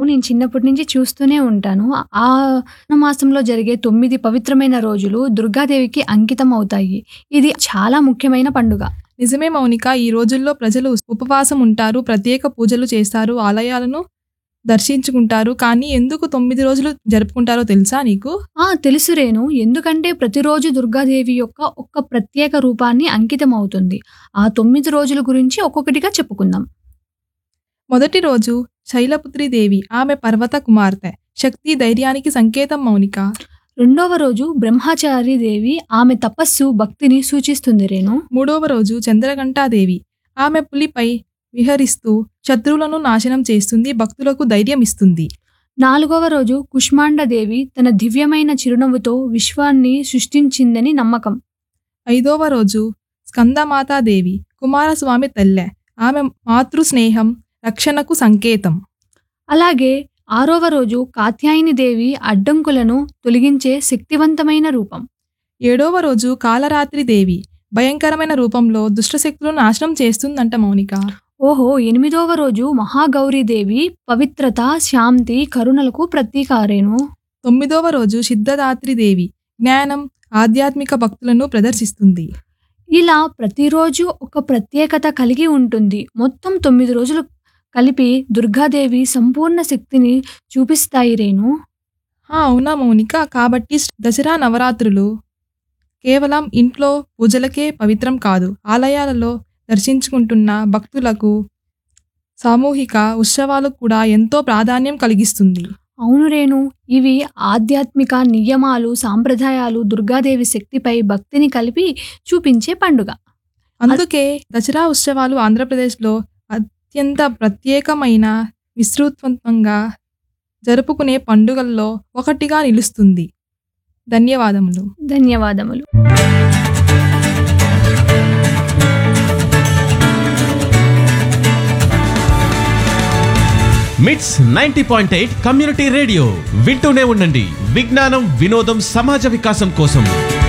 నేను చిన్నప్పటి నుంచి చూస్తూనే ఉంటాను. ఆ మాసంలో జరిగే 9 పవిత్రమైన రోజులు దుర్గాదేవికి అంకితం అవుతాయి. ఇది చాలా ముఖ్యమైన పండుగ. నిజమే మౌనిక. ఈ రోజుల్లో ప్రజలు ఉపవాసం ఉంటారు, ప్రత్యేక పూజలు చేస్తారు, ఆలయాలను దర్శించుకుంటారు. కానీ ఎందుకు 9 రోజులు జరుపుకుంటారో తెలుసా నీకు? ఆ! తెలుసు రేణు. ఎందుకంటే ప్రతిరోజు దుర్గాదేవి యొక్క ఒక్క ప్రత్యేక రూపాన్ని అంకితమవుతుంది. ఆ 9 రోజుల గురించి ఒక్కొక్కటిగా చెప్పుకుందాం. మొదటి రోజు శైలపుత్రి దేవి. ఆమె పర్వత కుమార్తె. శక్తి, ధైర్యానికి సంకేతం మౌనిక. రెండవ రోజు బ్రహ్మచారి దేవి. ఆమె తపస్సు, భక్తిని సూచిస్తుంది రేణు. మూడవ రోజు చంద్రఘంటాదేవి. ఆమె పులిపై విహరిస్తూ శత్రువులను నాశనం చేస్తుంది, భక్తులకు ధైర్యం ఇస్తుంది. నాలుగవ రోజు కుష్మాండ దేవి తన దివ్యమైన చిరునవ్వుతో విశ్వాన్ని సృష్టించిందని నమ్మకం. ఐదవ రోజు స్కందమాతాదేవి. కుమారస్వామి తల్లె. ఆమె మాతృ స్నేహం, రక్షణకు సంకేతం. అలాగే ఆరవ రోజు కాత్యాయని దేవి అడ్డంకులను తొలగించే శక్తివంతమైన రూపం. ఏడవ రోజు కాలరాత్రి దేవి. భయంకరమైన రూపంలో దుష్టశక్తులను నాశనం చేస్తుందంట మౌనిక. ఓహో! ఎనిమిదవ రోజు మహాగౌరీదేవి పవిత్రత, శాంతి, కరుణలకు ప్రతీక రేణు. తొమ్మిదవ రోజు సిద్ధదాత్రి దేవి. జ్ఞానం, ఆధ్యాత్మిక భక్తులను ప్రదర్శిస్తుంది. ఇలా ప్రతిరోజు ఒక ప్రత్యేకత కలిగి ఉంటుంది. మొత్తం తొమ్మిది రోజులు కలిపి దుర్గాదేవి సంపూర్ణ శక్తిని చూపిస్తాయి రేణు. ఆ, అవునా మౌనిక. కాబట్టి దసరా నవరాత్రులు కేవలం ఇంట్లో పూజలకే పవిత్రం కాదు. ఆలయాలలో దర్శించుకుంటున్న భక్తులకు సామూహిక ఉత్సవాలు కూడా ఎంతో ప్రాధాన్యం కలిగిస్తుంది. అవును రేణు. ఇవి ఆధ్యాత్మిక నియమాలు, సాంప్రదాయాలు, దుర్గాదేవి శక్తిపై భక్తిని కలిపి చూపించే పండుగ. అందుకే దసరా ఉత్సవాలు ఆంధ్రప్రదేశ్లో అత్యంత ప్రత్యేకమైన, విస్తృతంగా జరుపుకునే పండుగల్లో ఒకటిగా నిలుస్తుంది. ధన్యవాదములు. ధన్యవాదములు. MITS ninety point eight community radio వింటూనే ఉండండి విజ్ఞానం వినోదం సమాజ వికాసం కోసం